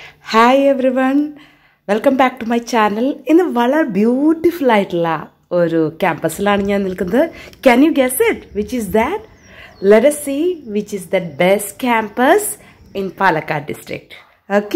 hi every one welcome back to my channel ഇന്ന് വളരെ beautiful ആയിട്ടുള്ള ഒരു ക്യാമ്പസിലാണ് ഞാൻ നിൽക്കുന്നത് can you guess it which is that let us see which is the best campus in Palakkad district okay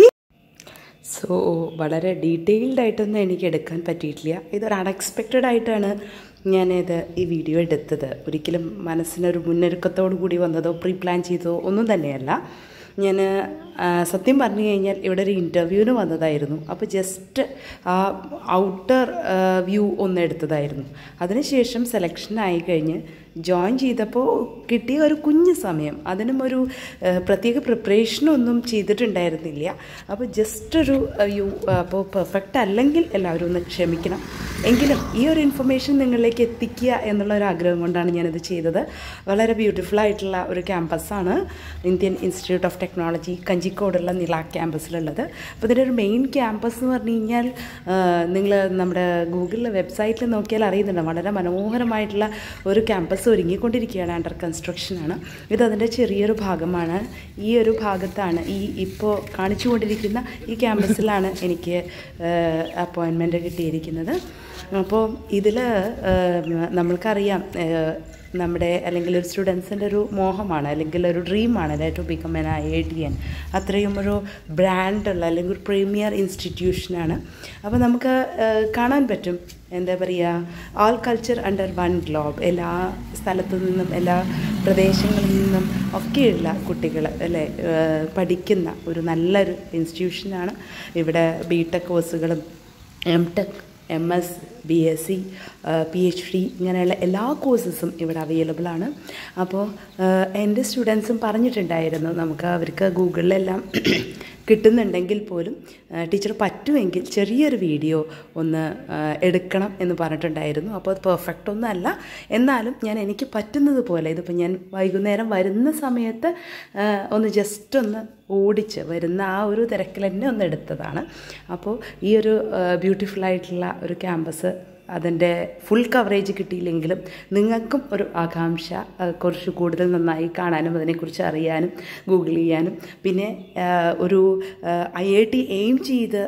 so വളരെ detailed ആയിട്ടൊന്നും എനിക്ക് എടുക്കാൻ പറ്റിയിട്ടില്ല ഇതൊരു അൺഎക്സ്പെക്റ്റഡ് ആയിട്ടാണ് ഞാനിത് ഈ വീഡിയോ എടുത്തത് ഒരിക്കലും മനസ്സിനൊരു മുന്നൊരുക്കത്തോടു കൂടി വന്നതോ പ്രീ പ്ലാൻ ചെയ്തതോ ഒന്നും തന്നെയല്ല ഞാൻ സത്യം പറഞ്ഞു കഴിഞ്ഞാൽ ഇവിടെ ഒരു ഇൻ്റർവ്യൂവിന് വന്നതായിരുന്നു അപ്പോൾ ജസ്റ്റ് ആ ഔട്ടർ വ്യൂ ഒന്ന് എടുത്തതായിരുന്നു അതിനുശേഷം സെലക്ഷൻ ആയി കഴിഞ്ഞ് ജോയിൻ ചെയ്തപ്പോൾ കിട്ടിയ ഒരു കുഞ്ഞു സമയം അതിനും ഒരു പ്രത്യേക പ്രിപ്പറേഷനൊന്നും ചെയ്തിട്ടുണ്ടായിരുന്നില്ല അപ്പോൾ ജസ്റ്റ് ഒരു വ്യൂ അപ്പോൾ പെർഫെക്റ്റ് അല്ലെങ്കിൽ എല്ലാവരും ഒന്ന് ക്ഷമിക്കണം എങ്കിലും ഈ ഒരു ഇൻഫർമേഷൻ നിങ്ങളിലേക്ക് എത്തിക്കുക എന്നുള്ള ഒരു ആഗ്രഹം കൊണ്ടാണ് ഞാനിത് ചെയ്തത് വളരെ ബ്യൂട്ടിഫുൾ ആയിട്ടുള്ള ഒരു ക്യാമ്പസാണ് ഇന്ത്യൻ ഇൻസ്റ്റിറ്റ്യൂട്ട് ഓഫ് ടെക്നോളജി കഞ്ചിക്കോടുള്ള നില ക്യാമ്പസിലുള്ളത് അപ്പോൾ ഇതിൻ്റെ ഒരു മെയിൻ ക്യാമ്പസ് എന്ന് പറഞ്ഞു കഴിഞ്ഞാൽ നിങ്ങൾ നമ്മുടെ ഗൂഗിളിലെ വെബ്സൈറ്റിൽ നോക്കിയാൽ അറിയുന്നുണ്ട് വളരെ മനോഹരമായിട്ടുള്ള ഒരു ക്യാമ്പസ് ഒരുങ്ങിക്കൊണ്ടിരിക്കുകയാണ് അണ്ടർ കൺസ്ട്രക്ഷനാണ് ഇത് അതിൻ്റെ ചെറിയൊരു ഭാഗമാണ് ഈ ഒരു ഭാഗത്താണ് ഈ ഇപ്പോൾ കാണിച്ചുകൊണ്ടിരിക്കുന്ന ഈ ക്യാമ്പസിലാണ് എനിക്ക് അപ്പോയിൻമെൻറ്റ് കിട്ടിയിരിക്കുന്നത് അപ്പോൾ ഇതിൽ നമ്മൾക്കറിയാം നമ്മുടെ അല്ലെങ്കിൽ ഒരു സ്റ്റുഡൻസിൻ്റെ ഒരു മോഹമാണ് അല്ലെങ്കിൽ ഒരു ഡ്രീമാണ് അല്ലെ to become an I I T N അത്രയും ഒരു ബ്രാൻഡുള്ള അല്ലെങ്കിൽ ഒരു പ്രീമിയർ ഇൻസ്റ്റിറ്റ്യൂഷനാണ് അപ്പോൾ നമുക്ക് കാണാൻ പറ്റും എന്താ പറയുക all culture under one globe എല്ലാ സ്ഥലത്തു നിന്നും എല്ലാ പ്രദേശങ്ങളിൽ നിന്നും ഒക്കെയുള്ള കുട്ടികൾ അല്ലേ പഠിക്കുന്ന ഒരു നല്ലൊരു ഇൻസ്റ്റിറ്റ്യൂഷനാണ് ഇവിടെ ബി ടെക് കോഴ്സുകളും M tech M S B S C P H D ഇങ്ങനെയുള്ള എല്ലാ കോഴ്സസും ഇവിടെ അവൈലബിൾ ആണ് അപ്പോൾ എൻ്റെ സ്റ്റുഡൻസും പറഞ്ഞിട്ടുണ്ടായിരുന്നു നമുക്ക് അവർക്ക് ഗൂഗിളിലെല്ലാം കിട്ടുന്നുണ്ടെങ്കിൽ പോലും ടീച്ചർ പറ്റുമെങ്കിൽ ചെറിയൊരു വീഡിയോ ഒന്ന് എടുക്കണം എന്ന് പറഞ്ഞിട്ടുണ്ടായിരുന്നു അപ്പോൾ അത് പെർഫെക്റ്റ് ഒന്നും അല്ല എന്നാലും ഞാൻ എനിക്ക് പറ്റുന്നത് പോലെ ഇതിപ്പോൾ ഞാൻ വൈകുന്നേരം വരുന്ന സമയത്ത് ഒന്ന് ജസ്റ്റ് ഒന്ന് ഓടിച്ച് വരുന്ന ആ ഒരു തിരക്കിൽ തന്നെ ഒന്ന് എടുത്തതാണ് അപ്പോൾ ഈ ഒരു ബ്യൂട്ടിഫുൾ ആയിട്ടുള്ള ഒരു ക്യാമ്പസ് അതിൻ്റെ ഫുൾ കവറേജ് കിട്ടിയില്ലെങ്കിലും നിങ്ങൾക്കും ഒരു ആകാംക്ഷ കുറച്ച് കൂടുതൽ നന്നായി കാണാനും അതിനെക്കുറിച്ച് അറിയാനും ഗൂഗിൾ ചെയ്യാനും പിന്നെ ഒരു ഐ ഐ ടി എയിം ചെയ്ത്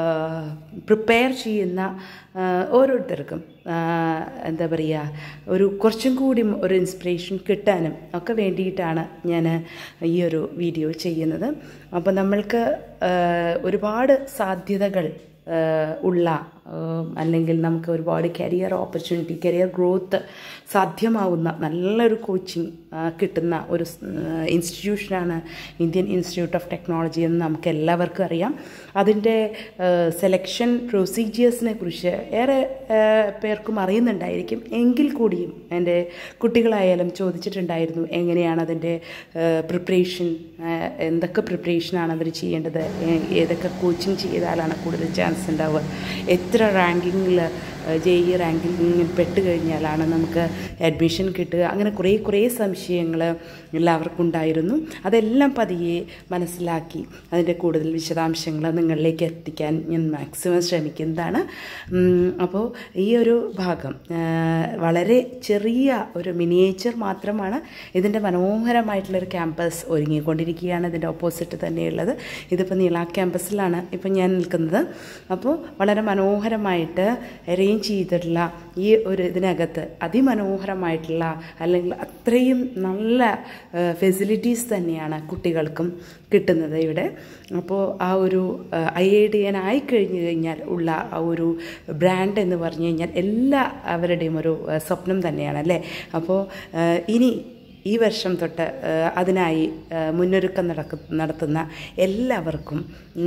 പ്രിപ്പയർ ചെയ്യുന്ന ഓരോരുത്തർക്കും എന്താ പറയുക ഒരു കുറച്ചും കൂടി ഒരു ഇൻസ്പിറേഷൻ കിട്ടാനും ഒക്കെ വേണ്ടിയിട്ടാണ് ഞാൻ ഈ ഒരു വീഡിയോ ചെയ്യുന്നത് അപ്പോൾ നമ്മൾക്ക് ഒരുപാട് സാധ്യതകൾ ഉള്ള അല്ലെങ്കിൽ നമുക്ക് ഒരുപാട് കരിയർ ഓപ്പർച്യൂണിറ്റി കരിയർ ഗ്രോത്ത് സാധ്യമാവുന്ന നല്ലൊരു കോച്ചിങ് കിട്ടുന്ന ഒരു ഇൻസ്റ്റിറ്റ്യൂഷനാണ് ഇന്ത്യൻ ഇൻസ്റ്റിറ്റ്യൂട്ട് ഓഫ് ടെക്നോളജി എന്ന് നമുക്ക് എല്ലാവർക്കും അറിയാം അതിൻ്റെ സെലക്ഷൻ പ്രൊസീജിയേഴ്സിനെ കുറിച്ച് ഏറെ പേർക്കും അറിയുന്നുണ്ടായിരിക്കും എങ്കിൽ കൂടിയും എൻ്റെ കുട്ടികളായാലും ചോദിച്ചിട്ടുണ്ടായിരുന്നു എങ്ങനെയാണ് അതിൻ്റെ പ്രിപ്പറേഷൻ എന്തൊക്കെ പ്രിപ്പറേഷനാണ് അവർ ചെയ്യേണ്ടത് ഏതൊക്കെ കോച്ചിങ് ചെയ്താലാണ് കൂടുതൽ ചാൻസ് ഉണ്ടാവുക എത്ര റാങ്കിങ്ങിൽ ജെ ഇ റാങ്കിങ്ങിൽ പെട്ട് കഴിഞ്ഞാലാണ് നമുക്ക് അഡ്മിഷൻ കിട്ടുക അങ്ങനെ കുറേ കുറേ സംശയങ്ങൾ എല്ലാവർക്കും ഉണ്ടായിരുന്നു അതെല്ലാം പതിയെ മനസ്സിലാക്കി അതിൻ്റെ കൂടുതൽ വിശദാംശങ്ങൾ നിങ്ങളിലേക്ക് എത്തിക്കാൻ ഞാൻ മാക്സിമം ശ്രമിക്കുന്നതാണ് അപ്പോൾ ഈ ഒരു ഭാഗം വളരെ ചെറിയ ഒരു മിനിയേച്ചർ മാത്രമാണ് ഇതിൻ്റെ മനോഹരമായിട്ടുള്ളൊരു ക്യാമ്പസ് ഒരുങ്ങിക്കൊണ്ടിരിക്കുകയാണ് ഇതിൻ്റെ ഓപ്പോസിറ്റ് തന്നെയുള്ളത് ഇതിപ്പോൾ നീള ക്യാമ്പസിലാണ് ഇപ്പം ഞാൻ നിൽക്കുന്നത് അപ്പോൾ വളരെ മനോഹരമായിട്ട് അറേഞ്ച് ചെയ്തിട്ടുള്ള ഈ ഒരു ഇതിനകത്ത് അതിമനോഹരമായിട്ടുള്ള അല്ലെങ്കിൽ അത്രയും നല്ല ഫെസിലിറ്റീസ് തന്നെയാണ് കുട്ടികൾക്കും കിട്ടുന്നത് ഇവിടെ അപ്പോൾ ആ ഒരു ഐ ഐ ഡി എൻ ആയി കഴിഞ്ഞു കഴിഞ്ഞാൽ ഉള്ള ആ ഒരു ബ്രാൻഡ് എന്ന് പറഞ്ഞു കഴിഞ്ഞാൽ എല്ലാ അവരുടെയും ഒരു സ്വപ്നം തന്നെയാണ് അല്ലേ അപ്പോൾ ഇനി ഈ വർഷം തൊട്ട് അതിനായി മുന്നൊരുക്കം നടക്കു നടത്തുന്ന എല്ലാവർക്കും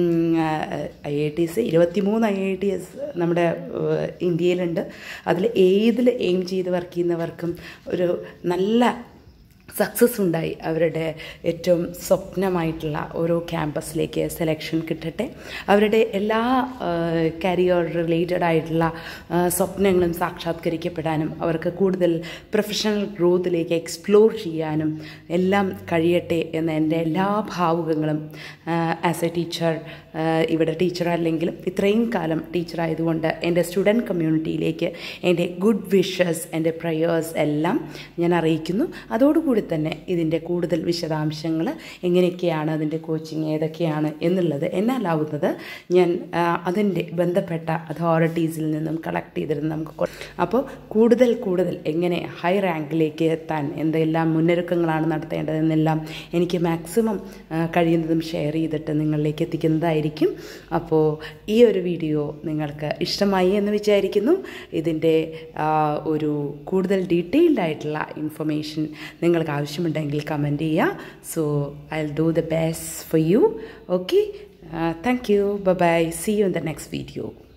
ഐ ഐ ടി എസ് ഇരുപത്തിമൂന്ന് ഐ ഐ ടി എസ് നമ്മുടെ ഇന്ത്യയിലുണ്ട് അതിൽ ഏതിൽ എയിം ചെയ്ത് വർക്ക് ചെയ്യുന്നവർക്കും ഒരു നല്ല സക്സസ് ഉണ്ടായി അവരുടെ ഏറ്റവും സ്വപ്നമായിട്ടുള്ള ഓരോ ക്യാമ്പസിലേക്ക് സെലക്ഷൻ കിട്ടട്ടെ അവരുടെ എല്ലാ കരിയർ റിലേറ്റഡ് ആയിട്ടുള്ള സ്വപ്നങ്ങളും സാക്ഷാത്കരിക്കപ്പെടാനും അവർക്ക് കൂടുതൽ പ്രൊഫഷണൽ ഗ്രോത്തിലേക്ക് എക്സ്പ്ലോർ ചെയ്യാനും എല്ലാം കഴിയട്ടെ എന്ന എൻ്റെ എല്ലാ ഭാവുകങ്ങളും ആസ് എ ടീച്ചർ ഇവിടെ ടീച്ചർ അല്ലെങ്കിലും ഇത്രയും കാലം ടീച്ചറായതുകൊണ്ട് എൻ്റെ സ്റ്റുഡൻറ്റ് കമ്മ്യൂണിറ്റിയിലേക്ക് എൻ്റെ ഗുഡ് വിഷസ് എൻ്റെ പ്രയേഴ്സ് എല്ലാം ഞാൻ അറിയിക്കുന്നു അതോടുകൂടി കൂടി തന്നെ ഇതിൻ്റെ കൂടുതൽ വിശദാംശങ്ങൾ എങ്ങനെയൊക്കെയാണ് അതിൻ്റെ കോച്ചിങ് ഏതൊക്കെയാണ് എന്നുള്ളത് എന്നാലാവുന്നത് ഞാൻ ആ, അതിൻ്റെ ബന്ധപ്പെട്ട അതോറിറ്റീസിൽ നിന്നും കളക്ട് ചെയ്തിരുന്ന് നമുക്ക് കൊ- അപ്പോൾ കൂടുതൽ കൂടുതൽ എങ്ങനെ ഹൈ റാങ്കിലേക്ക് എത്താൻ എന്തെല്ലാം മുന്നൊരുക്കങ്ങളാണ് നടത്തേണ്ടതെന്നെല്ലാം എനിക്ക് മാക്സിമം ആ, കഴിയുന്നതും ഷെയർ ചെയ്തിട്ട് നിങ്ങളിലേക്ക് എത്തിക്കുന്നതായിരിക്കും അപ്പോൾ ഈ ഒരു വീഡിയോ നിങ്ങൾക്ക് ഇഷ്ടമായി എന്ന് വിചാരിക്കുന്നു ഇതിൻ്റെ ആ, ഒരു കൂടുതൽ ഡീറ്റെയിൽഡ് ആയിട്ടുള്ള ഇൻഫർമേഷൻ നിങ്ങൾക്ക് ആവശ്യമുണ്ടെങ്കിൽ കമൻറ്റ് ചെയ്യുക so I will do the best for you okay thank you bye see you in the next video